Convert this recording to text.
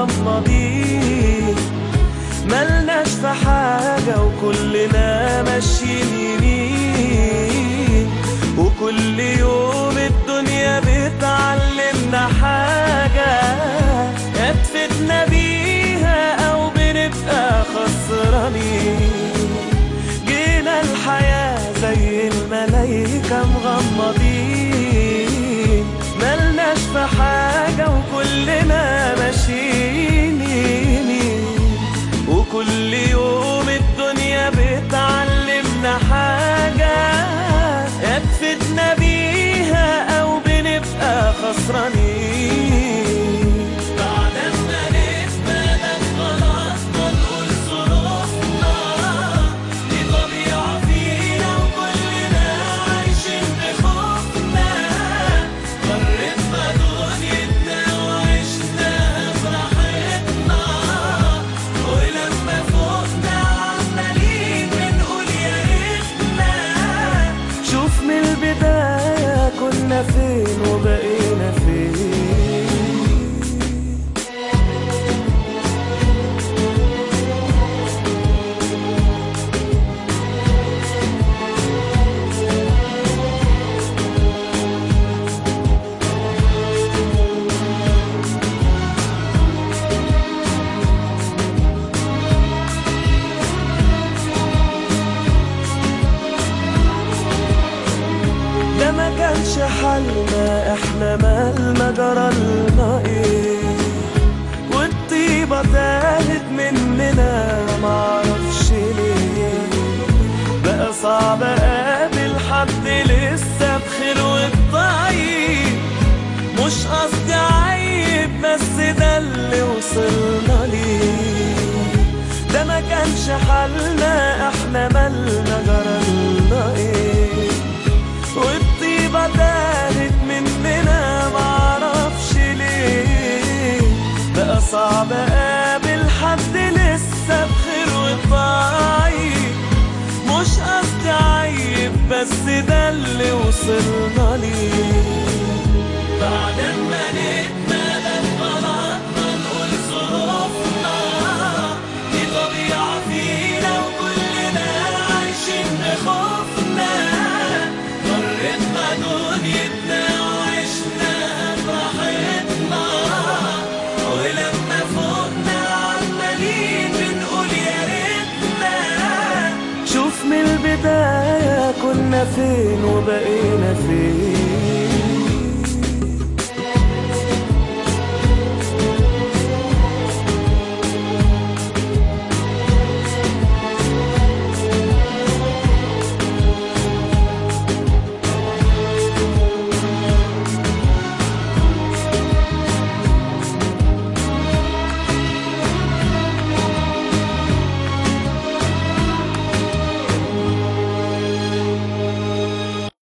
مغمضين ملناش في حاجة وكلنا ماشيين يمين وكل يوم الدنيا بتعلمنا حاجة يا تفيدنا بيها أو بنبقى خسرانين جينا الحياة زي الملايكة مغمضين ملناش في حاجة وكلنا ماشيين يمين وكل يوم الدنيا بتعلمنا حاجة يا تفيدنا بيها أو بنبقى خسرانين بعد ما نتمنى خلاص بنقول ظروفنا دي طبيعة فينا وكلنا عايشين بخوفنا قررنا دنيتنا وعشناها براحتنا ولما فوقنا عمالين بنقول يا ريتنا شوف من البداية كنا فين وبقينا فين ده ما كانش حالنا احنا مالنا جرالنا ايه والطيبة تاهت مننا معرفش ليه بقى صعب اقابل حد لسه بخير والطيب مش قصدي عيب بس ده اللي وصلنا ليه ده ما كانش حالنا احنا مالنا جرالنا ايه والطيبة تاهت مننا معرفش ليه بقى صعب اقابل حد لسه بخير وطيب مش قصدي عيب بس ده اللي وصلنا ليه بعد ما نتمنى غلطنا نقول ظروفنا دي طبيعة فينا وكلنا عايشين بخوفنا قررنا دنيتنا وعشناها براحتنا ولما فوقنا عمالين بنقول يا ريتنا شوف من البداية كنا فين وبقينا فين